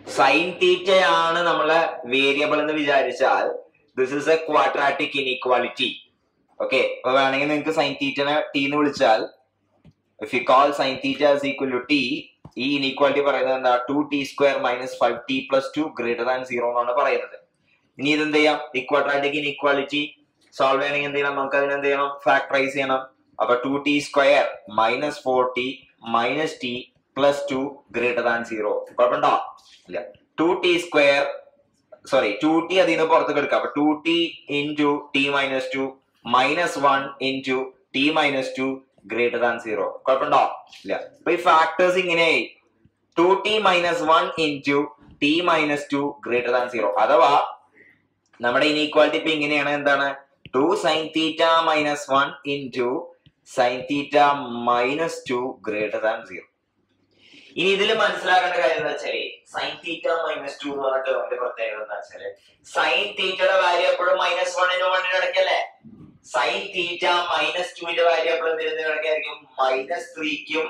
sign തീറ്റയാണ് നമ്മളെ variable എന്ന് വിചാരിച്ചാൽ this is a quadratic inequality okay അപ്പൊ വേണമെങ്കിൽ നിങ്ങൾക്ക് സൈൻ തീറ്റനെ ടി എന്ന് വിളിച്ചാൽ if you call sine theta is equal to T ഈ ഇൻഇക്വാലിറ്റി പറയുന്നത് എന്താ two T square minus five T plus two greater than zero എന്നാണ് പറയുന്നത് ഇനി ഇതെന്ത് ചെയ്യാം ഇക്വാഡ്രാറ്റിക് ഇൻഇക്വാലിറ്റി സോൾവ് ചെയ്യണമെങ്കിൽ എന്ത് ചെയ്യണം നമുക്ക് അതിന് എന്ത് ചെയ്യണം ഫാക്ടറൈസ് ചെയ്യണം അപ്പൊ two T square minus four T minus T plus two greater than zero കുഴപ്പമുണ്ടോ ഇല്ല two T square sorry two T അതിൽ നിന്ന് പുറത്തേക്ക് എടുക്കാം അപ്പൊ two T into T minus two minus one into T minus two greater than zero കുഴപ്പമുണ്ടോ ഇല്ല അപ്പൊ ഈ ഫാക്ടേഴ്സ് ഇങ്ങനെ two T minus one into T minus two greater than zero അഥവാ നമ്മുടെ ഇനീക്വാലിറ്റി ഇപ്പൊ ഇങ്ങനെയാണ് എന്താണ് two sine theta minus one into sine theta minus two greater than zero ഇനി ഇതിൽ മനസ്സിലാക്കേണ്ട കാര്യം എന്താ വെച്ചാല് സൈൻ തീറ്റ മൈനസ് ടു എന്ന് പറഞ്ഞിട്ട് അതിന്റെ പ്രത്യേകത എന്താ വെച്ചാല് സൈൻ തീറ്റയുടെ വാല്യൂ എപ്പോഴും മൈനസ് വണ്ണിന് വണ്ണിന് ഇടയ്ക്കല്ലേ സൈൻ തീറ്റ മൈനസ് ടുവിന്റെ വാല്യൂ എപ്പോഴും എന്തിനു ഇടയ്ക്കായിരിക്കും മൈനസ് ത്രീക്കും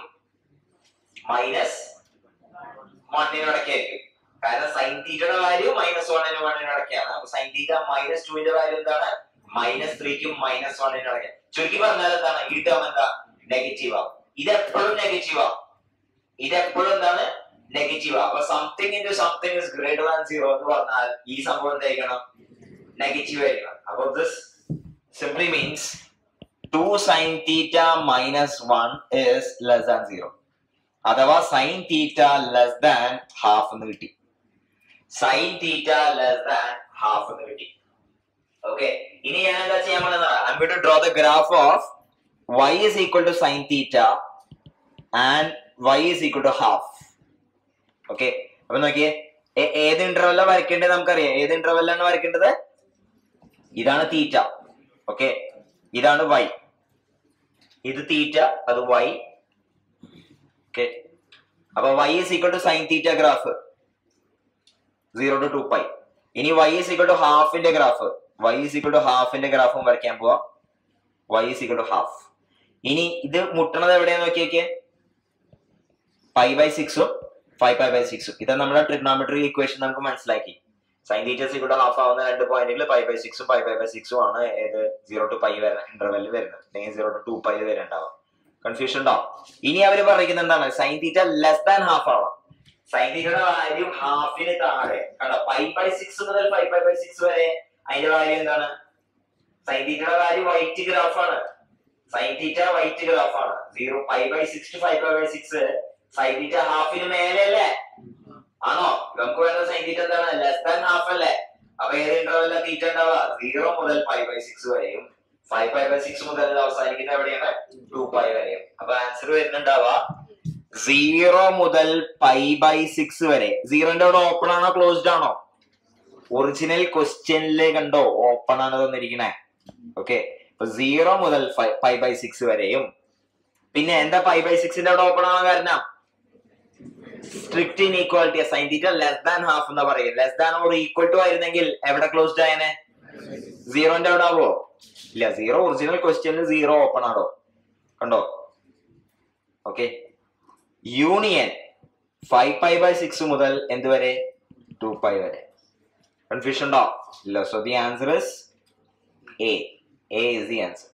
മൈനസ് വണ്ണിന് ഇടയ്ക്കായിരിക്കും കാരണം സൈൻ തീറ്റയുടെ വാല്യൂ മൈനസ് വണ്ണിന് വണ്ണിന് ഇടയ്ക്കാണ് അപ്പൊ സൈൻ തീറ്റ മൈനസ് ടുവിന്റെ വാല്യൂ എന്താണ് മൈനസ് ത്രീക്കും മൈനസ് വണ്ണിന് ഇടയ്ക്ക് ചുരുക്കി പറഞ്ഞാൽ എന്താണ് ഈ ടേം എന്താ നെഗറ്റീവ് ആവും ഇത് എപ്പോഴും നെഗറ്റീവ് ആവും ഇത് എപ്പോഴും എന്താണ് നെഗറ്റീവ് അപ്പൊ something into something is greater than zero എന്ന് പറഞ്ഞാൽ ഈ സംഭവം എന്തായിരിക്കണം നെഗറ്റീവ് ആയിരിക്കണം അപ്പൊ this simply means two sine theta minus one is less than zero അഥവാ sine theta less than half എന്ന് കിട്ടി sine theta less than half എന്ന് കിട്ടി ഓക്കെ ഇനി ഞാൻ എന്താ ചെയ്യാൻ പോകുന്നത് I'm to draw the graph of y is equal to sin theta and y is equal to half okay അപ്പൊ നോക്കിയേ ഏ- ഏത് ഇന്റർവെല്ല വരയ്ക്കേണ്ടത് നമുക്കറിയാം ഏത് ഇന്റർവെല്ലാണ് വരയ്ക്കേണ്ടത് ഇതാണ് തീറ്റ ഓക്കെ ഇതാണ് y ഇത് തീറ്റ അത് y ഓക്കെ അപ്പൊ y is equal to sin theta graph zero to two pi ഇനി y is equal to ഹാഫിന്റെ graph y is equal to ഹാഫിന്റെ ഗ്രാഫും വരയ്ക്കാൻ പോവാം y is equal to half ഇനി ഇത് മുട്ടണത് എവിടെയാന്ന് നോക്കിയേക്ക് പൈ ബൈ സിക്സും ഫൈവ് പൈ ബൈ സിക്സും ഇത് നമ്മുടെ ട്രിഗ്നോമെട്രി ഇക്വേഷൻ നമുക്ക് മനസ്സിലാക്കി സൈൻ തീറ്റസ് ഇവിടെ ഹാഫ് ആവുന്ന രണ്ട് പോയിന്റുകൾ പൈ ബൈ സിക്സും ഫൈവ് പൈ ബൈ സിക്സും ആണ് ഏത് സീറോ ടു പൈ വരുന്ന ഇന്റർവെല്ലിൽ വരുന്നത് അല്ലെങ്കിൽ സീറോ ടു ടു പൈ വരെ ഉണ്ടാവാം കൺഫ്യൂഷൻ ഉണ്ടാവും ഇനി അവർ പറയുന്നത് എന്താണ് sine theta less than half ആവാം സൈൻ തീറ്റയുടെ വാല്യൂ ഹാഫിന് താഴെ കണ്ടോ പൈ ബൈ സിക്സ് മുതൽ ഫൈവ് പൈ ബൈ സിക്സ് വരെ അതിന്റെ വാല്യൂ എന്താണ് സൈൻ തീറ്റയുടെ വാല്യൂ വൈറ്റ് ഗ്രാഫ് ആണ് സൈൻ തീറ്റ വൈറ്റ് ഗ്രാഫ് ആണ് zero five by six two five by by six sine theta ഹാഫിന് മേലെ അല്ലേ ആണോ നമുക്ക് വേണ്ട സൈൻ തീറ്റ എന്താണ് ലെസ് ദാൻ ഹാഫ് അല്ലേ അപ്പൊ ഏത് ഇന്റർവെല്ല തീറ്റ ഉണ്ടാവുക സീറോ മുതൽ ഫൈവ് ബൈ സിക്സ് വരെയും ഫൈവ് ഫൈവ് ബൈ സിക്സ് മുതൽ ഇത് അവസാനിക്കുന്ന എവിടെയാണ് ടു പൈ വരെയും അപ്പൊ ആൻസർ വരുന്നുണ്ടാവുക സീറോ മുതൽ പൈ ബൈ സിക്സ് വരെ സീറോന്റെ അവിടെ ഓപ്പൺ ആണോ ക്ലോസ്ഡ് ആണോ ഒറിജിനൽ ക്വസ്റ്റ്യനില് കണ്ടോ ഓപ്പൺ ആണ് തന്നിരിക്കണേ ഓക്കെ അപ്പൊ സീറോ മുതൽ ഫൈവ് ബൈ സിക്സ് വരെയും പിന്നെ എന്താ ഫൈവ് ബൈ സിക്സിന്റെ അവിടെ ഓപ്പൺ ആണോ കാരണം strict inequality sign theta less than half എന്ന് പറയും less than or equal to ആയിരുന്നെങ്കിൽ എവിടെ ക്ലോസ്ഡ് ആയനെ സീറോന്റെ അവിടെ ആവോ ഇല്ല സീറോ ഒറിജിനൽ ക്വസ്റ്റ്യനിൽ സീറോ ഓപ്പൺ ആണോ കണ്ടോ okay union five pi by six മുതൽ എന്ത് വരെ ടു പൈ വരെ കൺഫ്യൂഷൻ ഉണ്ടോ ഇല്ല so the answer is a a is the answer